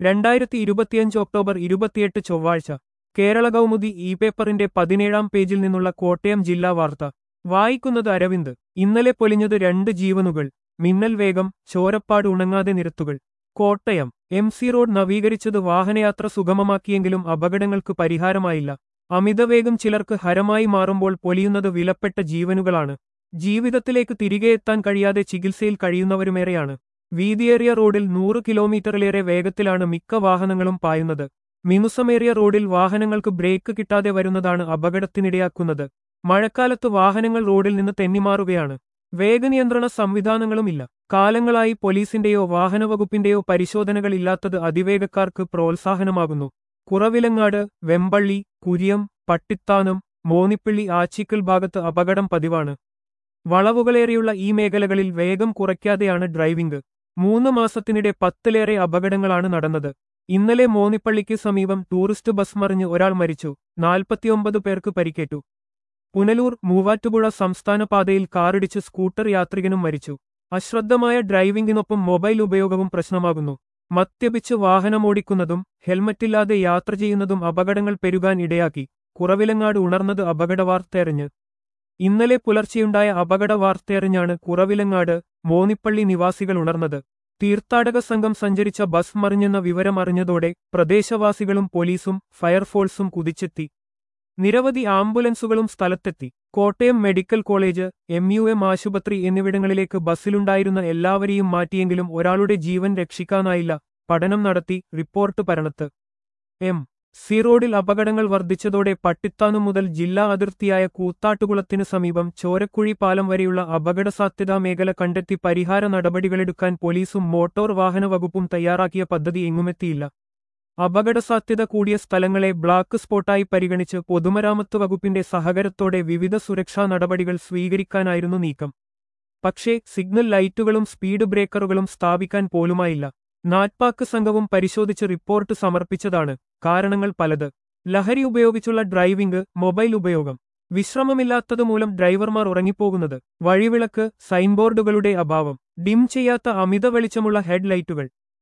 രണ്ടായിരത്തി ഇരുപത്തിയഞ്ച് ഒക്ടോബർ ഇരുപത്തിയെട്ട് ചൊവ്വാഴ്ച കേരള കൗമുദി ഇ പേപ്പറിന്റെ പതിനേഴാം പേജിൽ നിന്നുള്ള കോട്ടയം ജില്ലാ വാർത്ത വായിക്കുന്നത് അരവിന്ദ് ഇന്നലെ പൊലിഞ്ഞത് രണ്ട് ജീവനുകൾ മിന്നൽ വേഗം ചോരപ്പാട് ഉണങ്ങാതെ നിരത്തുകൾ കോട്ടയം എം സി റോഡ് നവീകരിച്ചത് വാഹനയാത്ര സുഗമമാക്കിയെങ്കിലും അപകടങ്ങൾക്ക് പരിഹാരമായില്ല അമിതവേഗം ചിലർക്ക് ഹരമായി മാറുമ്പോൾ പൊലിയുന്നത് വിലപ്പെട്ട ജീവനുകളാണ് ജീവിതത്തിലേക്ക് തിരികെ എത്താൻ കഴിയാതെ ചികിത്സയിൽ കഴിയുന്നവരുമേറെയാണ് വീതിയേറിയ റോഡിൽ നൂറ് കിലോമീറ്ററിലേറെ വേഗത്തിലാണ് മിക്ക വാഹനങ്ങളും പായുന്നത് മിനുസമേറിയ റോഡിൽ വാഹനങ്ങൾക്ക് ബ്രേക്ക് കിട്ടാതെ വരുന്നതാണ് അപകടത്തിനിടയാക്കുന്നത് മഴക്കാലത്ത് വാഹനങ്ങൾ റോഡിൽ നിന്ന് തെന്നിമാറുകയാണ് വേഗനിയന്ത്രണ സംവിധാനങ്ങളുമില്ല കാലങ്ങളായി പോലീസിന്റെയോ വാഹനവകുപ്പിന്റെയോ പരിശോധനകൾ ഇല്ലാത്തത് അതിവേഗക്കാർക്ക് പ്രോത്സാഹനമാകുന്നു കുറവിലങ്ങാട് വെമ്പള്ളി കുരിയം പട്ടിത്താനം മോനിപ്പിള്ളി ആച്ചിക്കൽ ഭാഗത്ത് അപകടം പതിവാണ് വളവുകളേറിയുള്ള ഈ മേഖലകളിൽ വേഗം കുറയ്ക്കാതെയാണ് ഡ്രൈവിംഗ് മൂന്ന് മാസത്തിനിടെ പത്തിലേറെ അപകടങ്ങളാണ് നടന്നത് ഇന്നലെ മോനിപ്പള്ളിക്ക് സമീപം ടൂറിസ്റ്റ് ബസ് മറിഞ്ഞ് ഒരാൾ മരിച്ചു നാൽപ്പത്തിയൊമ്പത് പേർക്ക് പരിക്കേറ്റു പുനലൂർ മൂവാറ്റുപുഴ സംസ്ഥാന പാതയിൽ കാറിടിച്ച് സ്കൂട്ടർ യാത്രികനും മരിച്ചു അശ്രദ്ധമായ ഡ്രൈവിംഗിനൊപ്പം മൊബൈൽ ഉപയോഗവും പ്രശ്നമാകുന്നു മദ്യപിച്ച് വാഹനമോടിക്കുന്നതും ഹെൽമറ്റില്ലാതെ യാത്ര ചെയ്യുന്നതും അപകടങ്ങൾ പെരുകാൻ ഇടയാക്കി കുറവിലങ്ങാട് ഉണർന്നത് അപകടവാർത്തെറിഞ്ഞ് ഇന്നലെ പുലർച്ചെയുണ്ടായ അപകട വാർത്തയറിഞ്ഞാണ് കുറവിലങ്ങാട് മോനിപ്പള്ളി നിവാസികൾ ഉണർന്നത് തീർത്ഥാടക സംഘം സഞ്ചരിച്ച ബസ് മറിഞ്ഞെന്ന വിവരം അറിഞ്ഞതോടെ പ്രദേശവാസികളും പോലീസും ഫയർഫോഴ്സും കുതിച്ചെത്തി നിരവധി ആംബുലൻസുകളും സ്ഥലത്തെത്തി Kottayam medical college M U M ആശുപത്രി എന്നിവിടങ്ങളിലേക്ക് ബസ്സിലുണ്ടായിരുന്ന എല്ലാവരെയും മാറ്റിയെങ്കിലും ഒരാളുടെ ജീവൻ രക്ഷിക്കാനായില്ല പഠനം നടത്തി റിപ്പോർട്ട് പരണത്ത് എം സി റോഡിൽ അപകടങ്ങൾ വർദ്ധിച്ചതോടെ പട്ടിത്താനു മുതൽ ജില്ലാ അതിർത്തിയായ കൂത്താട്ടുകുളത്തിനു സമീപം ചോരക്കുഴി പാലം വരെയുള്ള അപകടസാധ്യതാ മേഖല കണ്ടെത്തി പരിഹാര നടപടികളെടുക്കാൻ പോലീസും മോട്ടോർ വാഹന വകുപ്പും തയ്യാറാക്കിയ പദ്ധതി എങ്ങുമെത്തിയില്ല അപകടസാധ്യത കൂടിയ സ്ഥലങ്ങളെ ബ്ലാക്ക് സ്പോട്ടായി പരിഗണിച്ച് പൊതുമരാമത്ത് വകുപ്പിന്റെ സഹകരത്തോടെ വിവിധ സുരക്ഷാ നടപടികൾ സ്വീകരിക്കാനായിരുന്നു നീക്കം പക്ഷേ സിഗ്നൽ ലൈറ്റുകളും സ്പീഡ് ബ്രേക്കറുകളും സ്ഥാപിക്കാൻ പോലുമായില്ല നാറ്റ്പാക്ക് സംഘവും പരിശോധിച്ച് റിപ്പോർട്ട് സമർപ്പിച്ചതാണ് കാരണങ്ങൾ പലത് ലഹരി ഉപയോഗിച്ചുള്ള ഡ്രൈവിംഗ് മൊബൈൽ ഉപയോഗം വിശ്രമമില്ലാത്തതുമൂലം ഡ്രൈവർമാർ ഉറങ്ങിപ്പോകുന്നത് വഴിവിളക്ക് സൈൻബോർഡുകളുടെ അഭാവം ഡിം ചെയ്യാത്ത അമിത വെളിച്ചമുള്ള ഹെഡ് ലൈറ്റുകൾ